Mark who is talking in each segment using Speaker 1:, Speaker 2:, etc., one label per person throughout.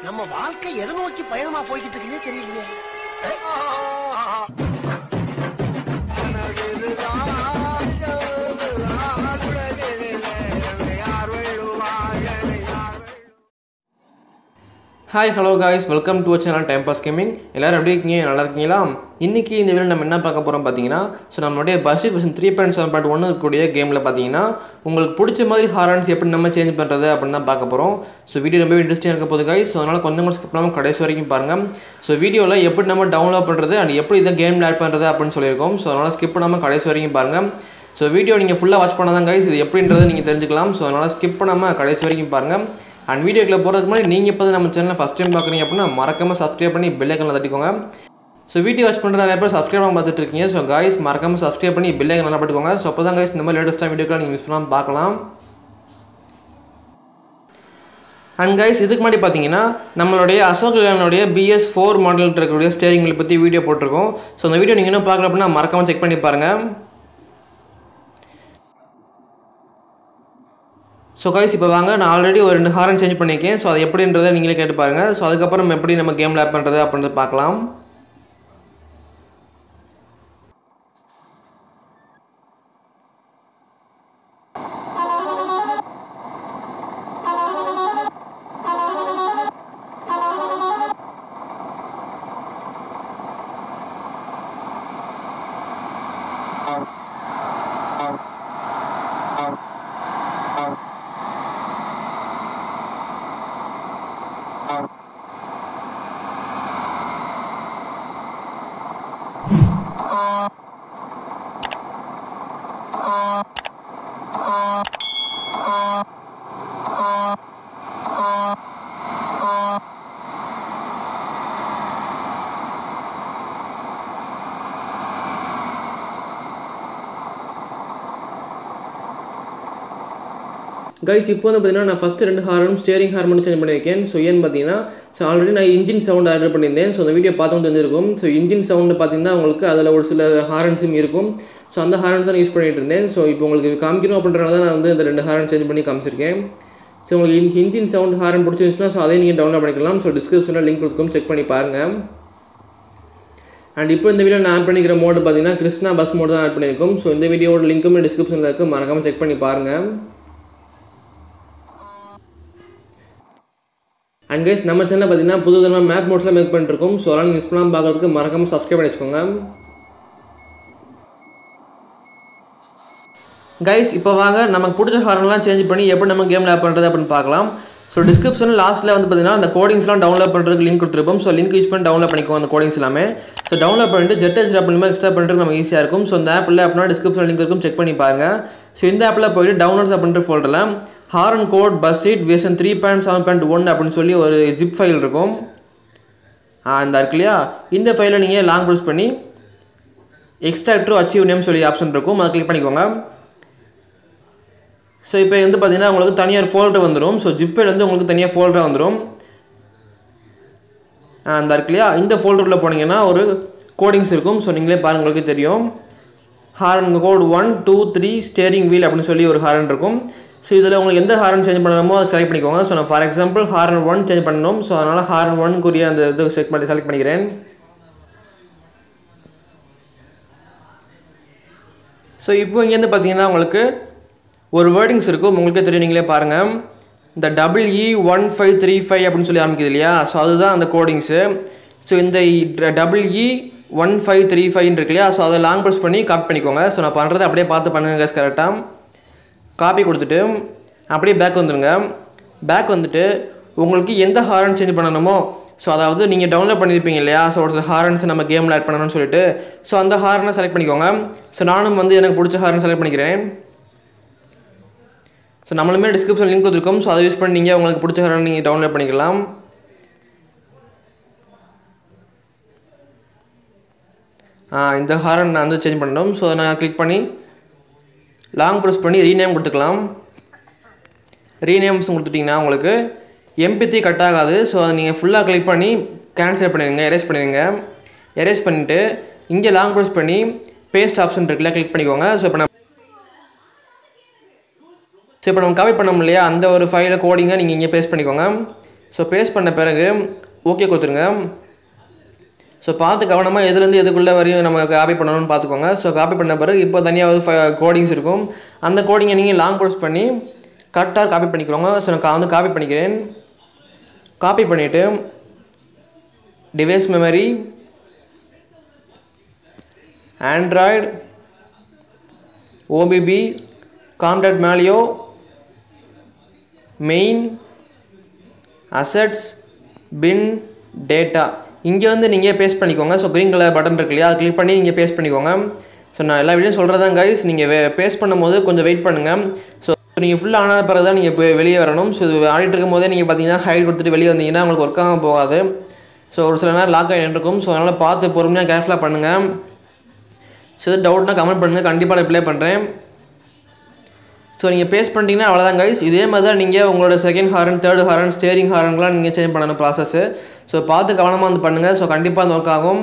Speaker 1: நம்ம வாழ்க்கை எதை நோக்கி பயணமா போய்கிட்டு இருக்குன்னே தெரியலையே
Speaker 2: hi hello guys welcome to channel time pass gaming எல்லோரும் எப்படி இருக்கீங்க நல்லா இருக்கீங்களா இன்றைக்கி இந்த வீடியோ நம்ம என்ன பார்க்க போகிறோம் பார்த்தீங்கன்னா ஸோ நம்மளுடைய பஸ்ஸிட் version three point seven point ஒன்று இருக்கக்கூடிய கேமில் பார்த்தீங்கன்னா உங்களுக்கு பிடிச்ச மாதிரி ஹாரன்ஸ் எப்படி நம்ம சேஞ்ச் பண்ணுறது அப்படின்னு தான் பார்க்க போகிறோம் ஸோ வீடியோ ரொம்ப இன்ட்ரெஸ்டிங்காக இருக்க போகுது காய்ஸ் ஸோ அதனால் கொஞ்சம் கூட ஸ்கிப் பண்ணாமல் கடைசி வரைக்கும் பாருங்கள் ஸோ வீடியோவில் எப்படி நம்ம டவுன்லோட் பண்ணுறது அண்ட் எப்படி இதை கேமில் ஆட் பண்ணுறது அப்படின்னு சொல்லியிருக்கோம் ஸோ அதனால் ஸ்கிப் பண்ணாமல் கடைசி வரைக்கும் பாருங்கள் ஸோ வீடியோ நீங்கள் ஃபுல்லாக வாட்ச் பண்ணால் தான் கைஸ் இது எப்படின்றத நீங்கள் தெரிஞ்சுக்கலாம் ஸோ அதனால் ஸ்கிப் பண்ணாமல் கடைசி வரைக்கும் பாருங்கள் அண்ட் வீடியோக்குள்ள போகிறதுக்கு முன்னாடி நீங்கள் இப்போ நம்ம சேனலை ஃபஸ்ட் டைம் பார்க்குறீங்க அப்படின்னா மறக்காமல் சப்ஸ்கிரைப் பண்ணி பெல்லைக்கனில் தட்டிக்கோங்க ஸோ வீடியோ வாட்ச் பண்ணுற நிறைய பேர் சப்ஸ்கிரைப் பண்ண பார்த்துட்டு இருக்கீங்க ஸோ காய்ஸ் மறக்காமல் சப்ஸ்கிரைப் பண்ணி பெல்லைக்கன் நல்லா பட்டுக்கோங்க ஸோ அப்போ தான் கைஸ் இந்த மாதிரி லேட்டஸ்ட்டாக வீடியோக்கெலாம் நீங்கள் மிஸ் பண்ணாமல் பார்க்கலாம் அண்ட் கைஸ் இதுக்கு முன்னாடி பார்த்தீங்கன்னா நம்மளுடைய அசோக் லேனுடைய பிஎஸ் ஃபோர் மாடல் இருக்கக்கூடிய ஸ்டேரிங் வீல் பற்றி வீடியோ போட்டிருக்கோம் ஸோ அந்த வீடியோ நீங்கள் இன்னும் பார்க்கல அப்படின்னா மறக்காமல் செக் பண்ணி பாருங்கள் ஸோ கைஸ் இப்போ வாங்க நான் ஆல்ரெடி ஒரு ரெண்டு ஹாரன் சேஞ்ச் பண்ணியிருக்கேன் ஸோ அது எப்படின்றத நீங்களே கேட்டு பாருங்கள் ஸோ அதுக்கப்புறம் எப்படி நம்ம கேமில் ஆட் பண்ணுறது அப்படின்றத பார்க்கலாம் கைஸ் இப்போ வந்து பார்த்தீங்கன்னா நான் ஃபஸ்ட்டு ரெண்டு ஹார்மோன் ஸ்டேரிங் ஹார்மோன் சேஞ்ச் பண்ணியிருக்கேன் ஸோ ஏன்னு பார்த்தீங்கன்னா ஸோ ஆல்ரெடி நான் இன்ஜின் சவுண்ட் ஆர்டர் பண்ணியிருந்தேன் ஸோ அந்த வீடியோ பார்த்தவங்க தெரிஞ்சிருக்கும் ஸோ இன்ஜின் சவுண்டு பார்த்தீங்கன்னா உங்களுக்கு அதில் ஒரு சில ஹாரன்ஸும் இருக்கும் ஸோ அந்த ஹாரன்ஸ் தான் யூஸ் பண்ணிட்டு இருந்தேன் ஸோ இப்போ உங்களுக்கு காமிக்கணும் அப்படின்றனால தான் நான் வந்து இந்த ரெண்டு ஹாரன் சேஞ்ச் பண்ணி காமிச்சிருக்கேன் ஸோ உங்களுக்கு இன்ஜின் சவுண்ட் ஹாரன் பிடிச்சிருந்துச்சுன்னா ஸோ அதையும் நீங்கள் டவுன்லோட் பண்ணிக்கலாம் ஸோ டிஸ்கிரிப்ஷனில் லிங்க் கொடுக்கும் செக் பண்ணி பாருங்கள் அண்ட் இப்போ இந்த வீடியோ நான் ஆட் பண்ணிக்கிற மோடு பார்த்தீங்கன்னா கிருஷ்ணா பஸ் மோடு தான் ஆட் பண்ணியிருக்கோம் ஸோ இந்த வீடியோட லிங்க்கும் டிஸ்கிரிப்ஷனில் இருக்குது மறக்காமல் செக் பண்ணி பாருங்கள் அண்ட் கைஸ் நம்ம சேனலில் பார்த்தீங்கன்னா புது விதமாக மேப் மோட்ஸில் மேக் பண்ணிருக்கோம் ஸோ அதெல்லாம் நீங்கள் மிஸ் பண்ணாமல் பார்க்குறதுக்கு மறக்காமல் சப்ஸ்கிரைப் பண்ணி வச்சுக்கோங்க கைஸ் இப்போ வாங்க நமக்கு பிடிச்ச ஹாரன்லாம் சேஞ்ச் பண்ணி எப்படி நம்ம கேமில் ஆப் பண்ணுறது அப்படின்னு பார்க்கலாம் ஸோ டிஸ்கிரிப்ஷனில் லாஸ்ட்டில் வந்து பார்த்தீங்கன்னா அந்த கோடிங்ஸ்லாம் டவுன்லோட் பண்ணுறதுக்கு லிங்க் கொடுத்துருப்போம் ஸோ லிங்க் யூஸ் பண்ணி டவுன்லோட் பண்ணிக்கோங்க அந்த கோடிங்ஸ் எல்லாமே ஸோ டவுன்லோட் பண்ணிட்டு ஜெட் ஹெச் ஆப் மூலமாக எக்ஸ்ட்ரா பண்ணுறதுக்கு நம்ம ஈஸியாக இருக்கும் ஸோ இந்த ஆப் இல்லை அப்படின்னா டிஸ்கிரிப்ஷன் லிங்க் இருக்கும் செக் பண்ணி பாருங்க ஸோ இந்த ஆப்பில் போயிட்டு டவுன்லோட்ஸ் அப்படின்ற ஃபோல்டரில் horn code bus seat version three point seven point one அப்படின்னு சொல்லி ஒரு ஜிப் ஃபைல் இருக்கும் அந்த இருக்கு இல்லையா இந்த ஃபைலை நீங்கள் லாங் ப்ரெஸ் பண்ணி எக்ஸ்ட்ராக்டர் அச்சீவ் நேம் சொல்லி ஆப்ஷன் இருக்கும் அதை கிளிக் பண்ணிக்கோங்க ஸோ இப்போ வந்து பார்த்தீங்கன்னா உங்களுக்கு தனியாக ஒரு ஃபோல்டர் வந்துடும் ஸோ ஜிப்பேல் வந்து உங்களுக்கு தனியாக ஃபோல்டராக வந்துடும் அந்த இருக்கு இல்லையா இந்த ஃபோல்டரில் போனீங்கன்னா ஒரு கோடிங்ஸ் இருக்கும் ஸோ நீங்களே பாருங்க உங்களுக்கு தெரியும் horn code one two three steering wheel அப்படின்னு சொல்லி ஒரு ஹாரன் இருக்கும் ஸோ இதில் உங்களுக்கு எந்த ஹாரன் சேஞ்ச் பண்ணணுமோ அதை செலக்ட் பண்ணிக்கோங்க ஸோ நான் for example horn one change பண்ணணும் ஸோ அதனால் ஹாரன் ஒன்க்குரிய அந்த இது செலக்ட் பண்ணி செலக்ட் பண்ணிக்கிறேன் ஸோ இப்போ இங்கேருந்து பார்த்தீங்கன்னா உங்களுக்கு ஒரு வேர்டிங்ஸ் இருக்கும் உங்களுக்கே தெரியும் நீங்களே பாருங்கள் இந்த double E one five three five அப்படின்னு சொல்லி ஆரம்பிக்குது இல்லையா ஸோ அதுதான் அந்த கோடிங்ஸு ஸோ இந்த double E one five three ஃபைவ்னு இருக்கு இல்லையா ஸோ அதை லாங் ப்ரெஸ் பண்ணி காப்பி பண்ணிக்கோங்க ஸோ நான் பண்ணுறதை அப்படியே பார்த்து பண்ணுங்க கேஸ் கரெக்டாக காப்பி கொடுத்துட்டு அப்படியே பேக் வந்துடுங்க பேக் வந்துட்டு உங்களுக்கு எந்த ஹாரன் சேஞ்ச் பண்ணணுமோ ஸோ அதாவது நீங்கள் டவுன்லோட் பண்ணியிருப்பீங்க இல்லையா ஸோ ஒரு ஹாரன்ஸ் நம்ம கேமில் ஆட் பண்ணணும்னு சொல்லிட்டு ஸோ அந்த ஹாரனை செலக்ட் பண்ணிக்கோங்க ஸோ நானும் வந்து எனக்கு பிடிச்ச ஹாரன் செலக்ட் பண்ணிக்கிறேன் ஸோ நம்மளுமே டிஸ்கிரிப்ஷன் லிங்க் கொடுத்துருக்கோம் ஸோ அதை யூஸ் பண்ணி நீங்கள் உங்களுக்கு பிடிச்ச ஹாரன் நீங்கள் டவுன்லோட் பண்ணிக்கலாம் இந்த ஹாரன் நான் வந்து சேஞ்ச் பண்ணணும் ஸோ அதை நான் கிளிக் பண்ணி லாங் ப்ரெஸ் பண்ணி ரீநேம் கொடுத்துக்கலாம் ரீநேம்ஸ் கொடுத்துட்டிங்கன்னா உங்களுக்கு எம்பித்தி கட் ஆகாது ஸோ அதை நீங்கள் ஃபுல்லாக கிளிக் பண்ணி கேன்சல் பண்ணிடுங்க எரேஸ் பண்ணிடுங்க எரேஸ் பண்ணிவிட்டு இங்கே லாங் ப்ரெஸ் பண்ணி பேஸ்ட் ஆப்ஷன் இருக்குல்ல கிளிக் பண்ணிக்கோங்க ஸோ இப்போ நான் ஸோ இப்போ நம்ம காப்பி பண்ணோம் இல்லையா அந்த ஒரு ஃபைலை கோடிங்கை நீங்கள் இங்கே பேஸ்ட் பண்ணிக்கோங்க ஸோ பேஸ்ட் பண்ண பிறகு ஓகே கொடுத்துருங்க ஸோ பார்த்து கவனமாக எதுலேருந்து எதுக்குள்ளே வரையும் நம்ம காப்பி பண்ணணும்னு பார்த்துக்கோங்க ஸோ காப்பி பண்ண பிறகு இப்போ தனியாக கோடிங்ஸ் இருக்கும் அந்த கோடிங்கை நீங்கள் லாங் ப்ரெஸ் பண்ணி கரெக்டாக காப்பி பண்ணிக்கோங்க ஸோ நான் வந்து காப்பி பண்ணிக்கிறேன் காப்பி பண்ணிவிட்டு device memory Android OBB com dot மேலியோ மெயின் அசட்ஸ் பின் டேட்டா இங்கே வந்து நீங்கள் பேஸ்ட் பண்ணிக்கோங்க ஸோ க்ரீன் கலர் பட்டன் இருக்கு இல்லையா அதை கிளிக் பண்ணி நீங்கள் பேஸ்ட் பண்ணிக்கோங்க ஸோ நான் எல்லா வீடியோ சொல்கிறதான் கைஸ் நீங்கள் வே பேஸ்ட் பண்ணும்போது கொஞ்சம் வெயிட் பண்ணுங்கள் ஸோ நீங்கள் ஃபுல்லாக ஆன பிறகு தான் நீங்கள் இப்போ வெளியே வரணும் ஸோ இது ஆடிட்டு இருக்கும் போதே நீங்கள் பார்த்தீங்கன்னா ஹைட் கொடுத்துட்டு வெளியே வந்தீங்கன்னா உங்களுக்கு ஒர்க் ஆகாமல் போகாது ஸோ ஒரு சில நேரம் லாக் ஆகி இருக்கும் ஸோ அதனால் பார்த்து பொறுமையாக கேர்ஃபுல்லாக பண்ணுங்கள் ஸோ எதுவும் டவுட்னா கமெண்ட் பண்ணுங்கள் கண்டிப்பாக ரிப்ளை பண்ணுறேன் ஸோ நீங்கள் பேஸ்ட் பண்ணிட்டீங்கன்னா அவ்வளோதான் கைஸ் இதே மாதிரி தான் நீங்கள் உங்களோட second horn third horn steering ஹாரன்லாம் நீங்கள் சேஞ்ச் பண்ணணும் ப்ராசஸ்ஸு ஸோ பார்த்து கவனமாக வந்து பண்ணுங்கள் ஸோ கண்டிப்பாக அந்த ஒர்க் ஆகும்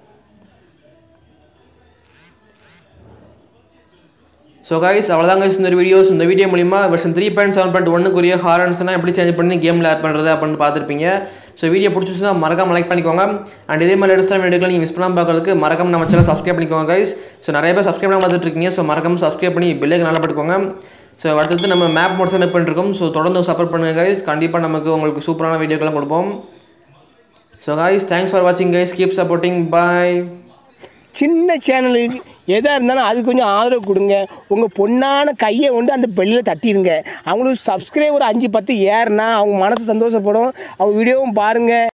Speaker 2: ஸோ கைஸ் அவ்வளோதான் கைஸ் இந்த வீடியோஸ் இந்த வீடியோ மூலிமா version three point seven point ஒன்றுக்குரிய ஹாரன்ஸ்னால் எப்படி சேஞ்ச் பண்ணி கேமில் ஆட் பண்ணுறது அப்படின்னு பார்த்துருப்பீங்க ஸோ வீடியோ பிடிச்சிச்சுன்னா மறக்காம லைக் பண்ணிக்கோங்க அண்ட் இதே மாதிரி லேட்டஸ்ட்டாக வீடியோக்கள் நீங்கள் மிஸ் பண்ணாமல் பார்க்கறதுக்கு மறக்காம நம்ம சேனல் சப்ஸ்கிரைப் பண்ணிக்கோங்க கைஸ் ஸோ நிறைய பேர் சப்ஸ்கிரைப் பண்ண பார்த்துட்டு இருக்கீங்க ஸோ மறக்காம சப்ஸ்கிரைப் பண்ணி பில்லுக்கு நல்லா பட்டுக்கோங்க ஸோ அடுத்தது நம்ம மேப் மோட்ஸ் மேக் பண்ணிருக்கோம் ஸோ தொடர்ந்து சப்போர்ட் பண்ணுங்கள் கைஸ் கண்டிப்பாக நமக்கு உங்களுக்கு சூப்பரான வீடியோக்கெல்லாம் கொடுப்போம் ஸோ கைஸ் தேங்க்ஸ் ஃபார் வாட்சிங் கைஸ் கீப் சப்போர்ட்டிங் பாய்
Speaker 3: சின்ன சேனலுக்கு எதாக இருந்தாலும் அது கொஞ்சம் ஆதரவு கொடுங்க உங்கள் பொண்ணான கையை கொண்டு அந்த பெல்லில் தட்டிடுங்க அவங்களுக்கு சப்ஸ்கிரைபர் அஞ்சு பத்து ஏறுனா அவங்க மனசு சந்தோஷப்படும் அவங்க வீடியோவும் பாருங்கள்